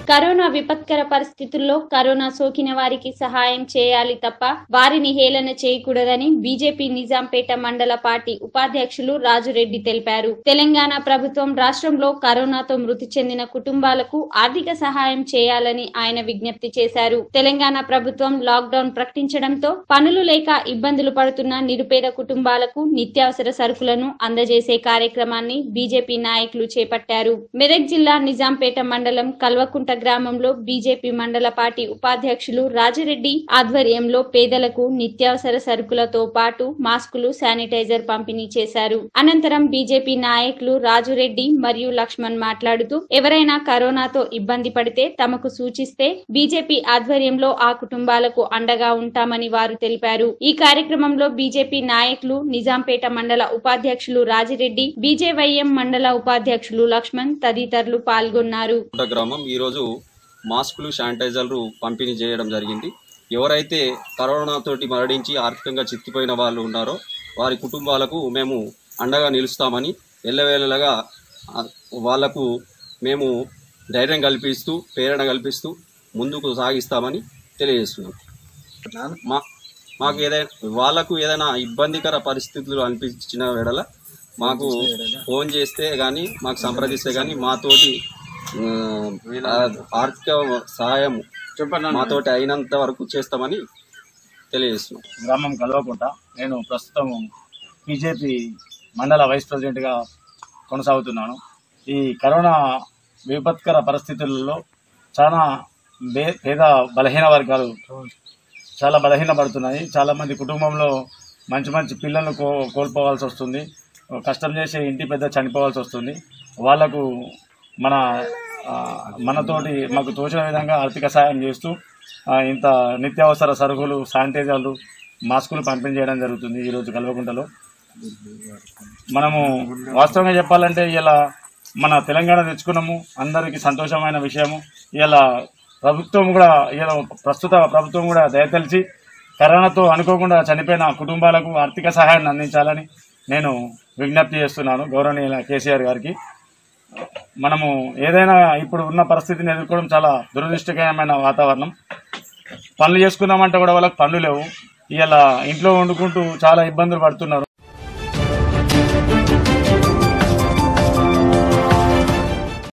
corona విపత్కర పరిస్థితుల్లో corona సోకిన వారికి సహాయం చేయాలి తప్ప వారిని హేళన చేయకూడదని బీజేపీ నిజాంపేట మండల పార్టీ ఉపాధ్యక్షులు రాజురెడ్డి తెలిపారు తెలంగాణ ప్రభుత్వం రాష్ట్రంలో కరోనాతో మృతి చెందిన కుటుంబాలకు ఆర్థిక సహాయం చేయాలని ఆయన విజ్ఞప్తి చేశారు తెలంగాణ ప్రభుత్వం లాక్డౌన్ ప్రకటించడంతో పనులు లేక ఇబ్బందులు పడుతున్న నిరుపేద కుటుంబాలకు నిత్యావసర సరుకులను అందజేసే కార్యక్రమాన్ని బీజేపీ నాయకులు చేపట్టారు మెదక్ జిల్లా నిజాంపేట మండలం కల్వకుంట గ్రామంలో బీజేపీ మండల పార్టీ ఉపాధ్యక్షులు రాజిరెడ్డి ఆధ్వర్యంలో పేదలకు నిత్యావసర సరుకులతో పాటు మాస్కులు శానిటైజర్ పంపిణీ చేశారు అనంతరం బీజేపీ నాయకులు రాజురెడ్డి మరియు లక్ష్మణ్ మాట్లాడుతూ ఎవరైనా కరోనాతో ఇబ్బంది పడితే తమకు సూచిస్తే బీజేపీ ఆధ్వర్యంలో ఆ కుటుంబాలకు అండగా ఉంటామని వారు తెలిపారు ఈ కార్యక్రమంలో బీజేపీ నాయకులు నిజాంపేట మండల ఉపాధ్యక్షులు రాజిరెడ్డి బీజేవైఎం మండల ఉపాధ్యక్షులు లక్ష్మణ్ తదితరులు పాల్గొన్నారు గుంట గ్రామం ఈరోజు మాస్కులు శానిటైజర్లు పంపిణీ చేయడం జరిగింది ఎవరైతే కరోనాతోటి మరణించి ఆర్థికంగా చిక్కిపోయిన వాళ్ళు ఉన్నారో వారి కుటుంబాలకు మేము అండగా నిలుస్తామని ఎల్లవేళలుగా ఆ, వాళ్లకు మేము ధైర్యం కల్పిస్తూ ప్రేరణ కల్పిస్తూ ముందుకు సాగిస్తామని తెలియజేస్తున్నాం మా మాకు ఏదైనా వాళ్ళకు ఏదైనా ఇబ్బందికర పరిస్థితులు అనిపించిన వెడల మాకు ఫోన్ చేస్తే కానీ మాకు సంప్రదిస్తే కానీ మాతోటి ఆ, ఆర్థిక సహాయం మాతోటి అయినంత వరకు చేస్తామని తెలియజేస్తున్నాం గ్రామం కలవకుంట నేను ప్రస్తుతం బీజేపీ మండల వైస్ ప్రెసిడెంట్గా కొనసాగుతున్నాను ఈ కరోనా విపత్కర పరిస్థితులలో చాలా బే పేద బలహీన వర్గాలు చాలా బలహీనపడుతున్నాయి చాలా మంది కుటుంబంలో మంచి మంచి పిల్లలను కో కోల్పోవాల్సి వస్తుంది కష్టం చేసే ఇంటి పెద్ద చనిపోవాల్సి వస్తుంది వాళ్లకు మన ఆ, మనతోటి మాకు తోచిన విధంగా ఆర్థిక సాయం చేస్తూ ఆ, ఇంత నిత్యావసర సరుకులు శానిటైజర్లు మాస్కులు పంపిణీ చేయడం జరుగుతుంది ఈరోజు కల్వకుంటలో మనము వాస్తవంగా చెప్పాలంటే ఇలా మన తెలంగాణ తెచ్చుకున్నాము అందరికీ సంతోషమైన విషయము ఇలా ప్రభుత్వం కూడా ఇలా ప్రస్తుత ప్రభుత్వం కూడా దయతలిచి కరోనాతో అనుకోకుండా చనిపోయిన కుటుంబాలకు ఆర్థిక సహాయాన్ని అందించాలని నేను విజ్ఞప్తి చేస్తున్నాను గౌరవనీయుల కేసీఆర్ గారికి మనము ఏదైనా ఇప్పుడు ఉన్న పరిస్థితిని ఎదుర్కోవడం చాలా దురదృష్టకరమైన వాతావరణం పనులు చేసుకుందామంటే కూడా వాళ్ళకి పనులు లేవు ఇలా ఇంట్లో వండుకుంటూ చాలా ఇబ్బందులు పడుతున్నారు